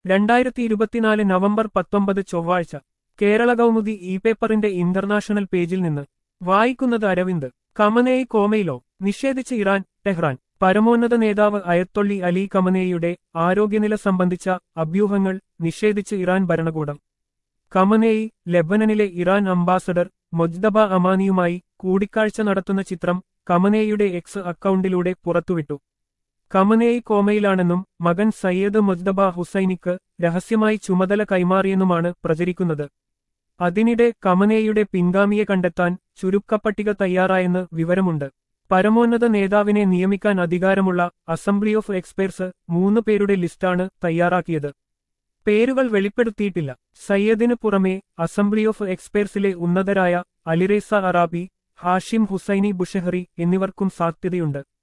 രണ്ടായിരത്തി ഇരുപത്തിനാല് നവംബർ പത്തൊമ്പത് ചൊവ്വാഴ്ച കേരള കൗമുദി ഇ പേപ്പറിന്റെ ഇന്റർനാഷണൽ പേജിൽ നിന്ന് വായിക്കുന്നത് അരവിന്ദ് കമനേയി കോമയിലോ നിഷേധിച്ച് ഇറാൻ ടെഹ്റാൻ പരമോന്നത നേതാവ് അയത്തൊള്ളി അലി കമനേയുടെ ആരോഗ്യനില സംബന്ധിച്ച അഭ്യൂഹങ്ങൾ നിഷേധിച്ച് ഇറാൻ ഭരണകൂടം കമനേയി ലെബനനിലെ ഇറാൻ അംബാസഡർ മൊജ്ദബ അമാനിയുമായി കൂടിക്കാഴ്ച നടത്തുന്ന ചിത്രം കമനേയുടെ എക്സ് അക്കൗണ്ടിലൂടെ പുറത്തുവിട്ടു കമനേയി കോമയിലാണെന്നും മകൻ സയ്യദ് മുജ്ദബ ഹുസൈനിക്ക് രഹസ്യമായി ചുമതല കൈമാറിയെന്നുമാണ് പ്രചരിക്കുന്നത് അതിനിടെ കമനേയുടെ പിൻഗാമിയെ കണ്ടെത്താൻ ചുരുക്കപ്പട്ടിക തയ്യാറായെന്ന് വിവരമുണ്ട് പരമോന്നത നേതാവിനെ നിയമിക്കാൻ അധികാരമുള്ള അസംബ്ലി ഓഫ് എക്സ്പേർട്സ് മൂന്ന് പേരുടെ ലിസ്റ്റാണ് തയ്യാറാക്കിയത് പേരുകൾ വെളിപ്പെടുത്തിയിട്ടില്ല സയ്യദിന് പുറമെ അസംബ്ലി ഓഫ് എക്സ്പേർട്സിലെ ഉന്നതരായ Alireza Arabi Hashem Hosseini Bushehri എന്നിവർക്കും സാധ്യതയുണ്ട്